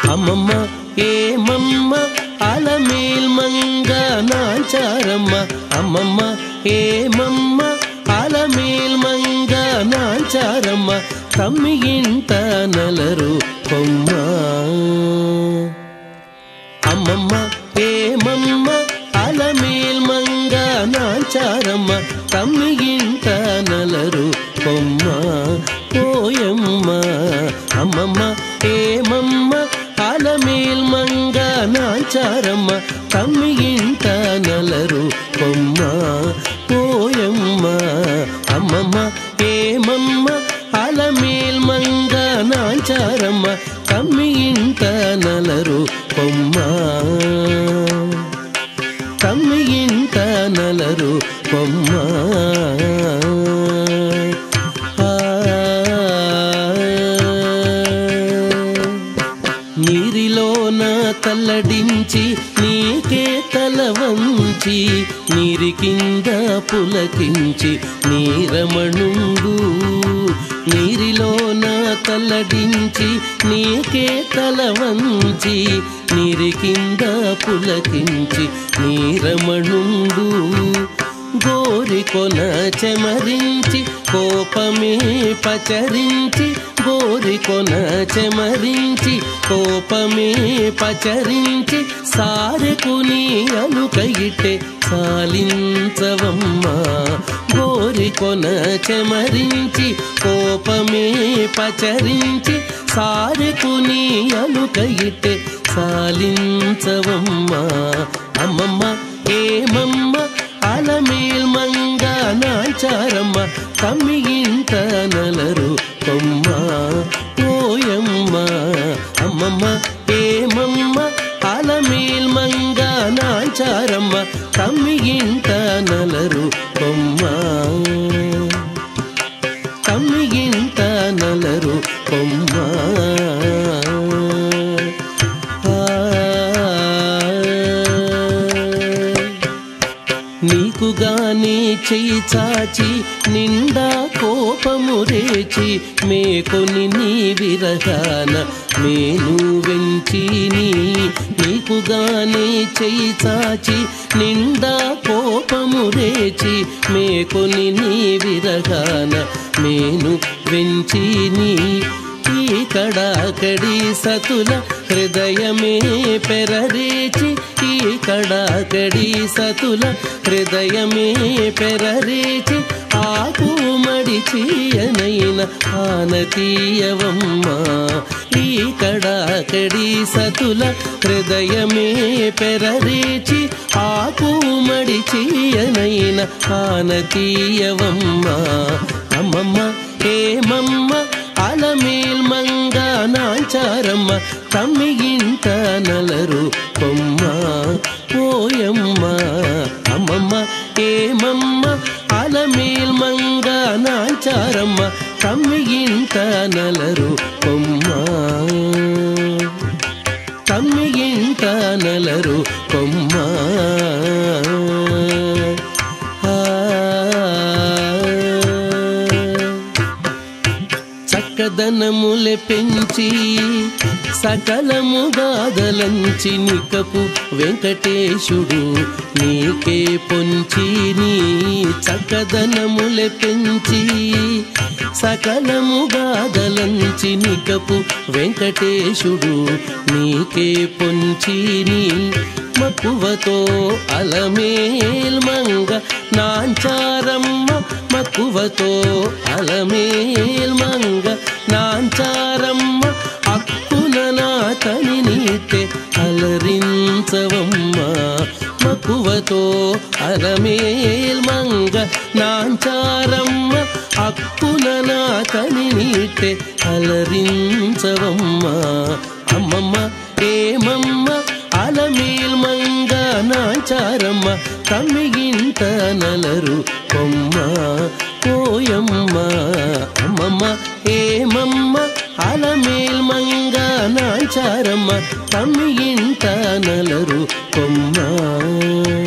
అమ్మమ్మ ఏమమ్మ అలమేల్ మంగ నాచారమ్మ అమ్మమ్మ ఏమమ్మ అలమేల్ మంగ నాచారమ్మ తమ్మి ఇంట నలరు కొమ్మ అమ్మమ్మ ఏమమ్మ అలమేల్ మంగ నాచారమ్మ తమ్మి ఇంట నలరు కొమ్మ పోయమ్మ అమ్మమ్మ ఏమమ్మ అలమేల్ మంగ నాచారమ్మ తమ్మి ఇంట నలరు కొమ్మ పోయమ్మ అమ్మమ్మ ఏమమ్మ అలమేల్ మంగ నాచారమ్మ తమ్మి ఇంట నలరు కొమ్మ తమ్మి ఇంట నలరు కొమ్మ ఆ. నీరిలోన తల్లడించి నీకే తల వంచి నీరి కింద పులకించి నీరమణుండు నీరిలోన తల్లడించి నీకే తల వంచి నీరి కింద పులకించి నీరమణుండు గోరికొన చెమరించి కోపమే పచరించి గోరికొన చెమరించి కోపమే పచరించి సారెకు నీ అలుకయిట్టే సాలించవమ్మా గోరికొన చెమరించి కోపమే పచరించి సారెకు నీ అలుకయిట్టే సాలించవమ్మా అమ్మమ్మ ఏమమ్మ అలమేల్ మంగ నాచారమ్మ తమ్మి ఇంట నలరు కొమ్మ ఓయమ్మ అమ్మమ్మ ఏమమ్మ అలమేల్ మంగ నాచారమ్మ తమ్మి ఇంట నలరు కొమ్మ తమ్మి ఇంట నలరు కొమ్మ నీకుగానే చెయ్యి చాచి నిండా కోపము రేచి మేకొని నీ విరహాన మేను వెంచి నీ నీకుగానే చెయ్యి చాచి నిండా కోపము రేచి మేకొని నీ విరహాన మేను వెంచి నీ ఈ కడాకడి సతుల హృదయమే పెరరేచి ఈ కడాకడి సతుల హృదయమే పెరరేచి ఆకు మడిచియనైన ఆనతీయవమ్మ ఈ కడాకడి సతుల హృదయమే పెరరేచి ఆకు మడిచియనైన ఆనతీయవమ్మ అమ్మమ్మ ఏమమ్మ అలమేల్ మంగ నాచారమ్మ తమ్మి ఇంట నలరు కొమ్మ పోయమ్మ అమ్మమ్మ ఏమమ్మ అలమేల్ మంగ నాచారమ్మ తమ్మి ఇంట నలరు కొమ్మ తమ్మి ఇంట నలరు కొమ్మ చక్కదనములె పెంచి సకలము గాదలంచి నికపు వెంకటేశుడు నీకే పొంచి నీ చక్కదనములె పెంచి సకలము గాదలంచి నికపు వెంకటేశుడు నీకే పొంచి నీ మక్కువతో అలమేల్ మంగ నాంచారమ్మ మక్కువతో అలమేల్ మంగ నాంచారమ్మ అక్కున నాతని నీటే అలరించవమ్మ మక్కువతో అలమేల్ మంగ నాంచారమ్మ అక్కున నాతని నీటే అలరించవమ్మ అమ్మమ్మ ఏమమ్మ అలమేల్ మంగ నాచారమ్మ తమ్మిగింట నలరు కొమ్మ పోయమ్మ అమ్మమ్మ ఏమమ్మ అలమేల్ మంగ నాచారమ్మ తమ్మిగింట నలరు కొమ్మ